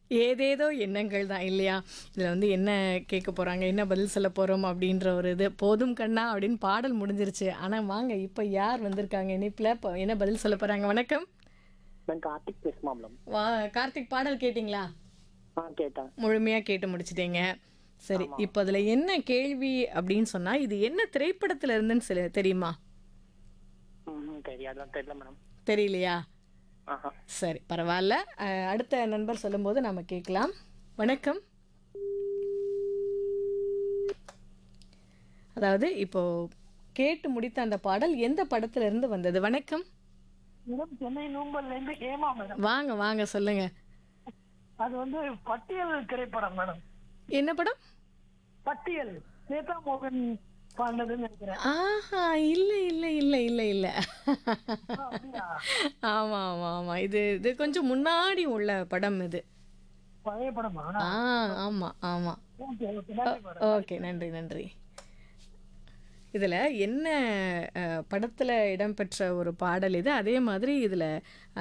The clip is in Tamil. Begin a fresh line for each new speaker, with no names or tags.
ஏதேதோ எண்ணங்கள் தான் இல்லையா இதில் வந்து என்ன கேட்க போகிறாங்க என்ன பதில் சொல்ல போகிறோம் அப்படின்ற ஒரு இது போதும் கண்ணா அப்படின்னு பாடல் முடிஞ்சிருச்சு ஆனால் வாங்க இப்போ யார் வந்திருக்காங்க இனிப்பில் இப்போ என்ன பதில் சொல்ல போகிறாங்க வணக்கம்
நான் கார்த்திக் பேசுமா மேடம்
வா கார்த்திக் பாடல் கேட்டிங்களா
ஆ கேட்டேன்
முழுமையாக கேட்டு முடிச்சிட்டீங்க சரி இப்போ அதில் என்ன கேள்வி அப்படின்னு சொன்னால் இது என்ன திரைப்படத்தில் இருந்துன்னு சில தெரியுமா
ம் தெரியாதான் தெரியல மேடம்
தெரியலையா
ஆஹா
சரி பரவாயில்ல அஹ், அடுத்த நண்பர் சொல்லும்போது நம்ம கேட்கலாம் வணக்கம் அதாவது இப்போ கேட்டு முடித்த அந்த பாடல் எந்த படத்துல இருந்து வந்தது வணக்கம்
மேடம் சென்னை நூம்பல்ல இருந்து ஹேமா மேடம்
வாங்க வாங்க சொல்லுங்க
அது வந்து பட்டியல் திரைப்படம் மேடம்
என்ன படம்
பட்டியல் நேதா மோகன் பாடினதுன்னு நினைக்கிறேன்
ஆஹா இல்லை இல்லை இல்லை இல்லை இல்லை
அப்படியா?
ஆமாம் ஆமாம் ஆமாம் இது இது கொஞ்சம் முன்னாடி உள்ள படம் இது
பழைய படமா
ஆ ஆமாம் ஆமாம்
ஓகே ஓகே நன்றி மேடம்
ஓகே நன்றி நன்றி இதில் என்ன படத்தில் இடம்பெற்ற ஒரு பாடல் இது அதே மாதிரி இதில்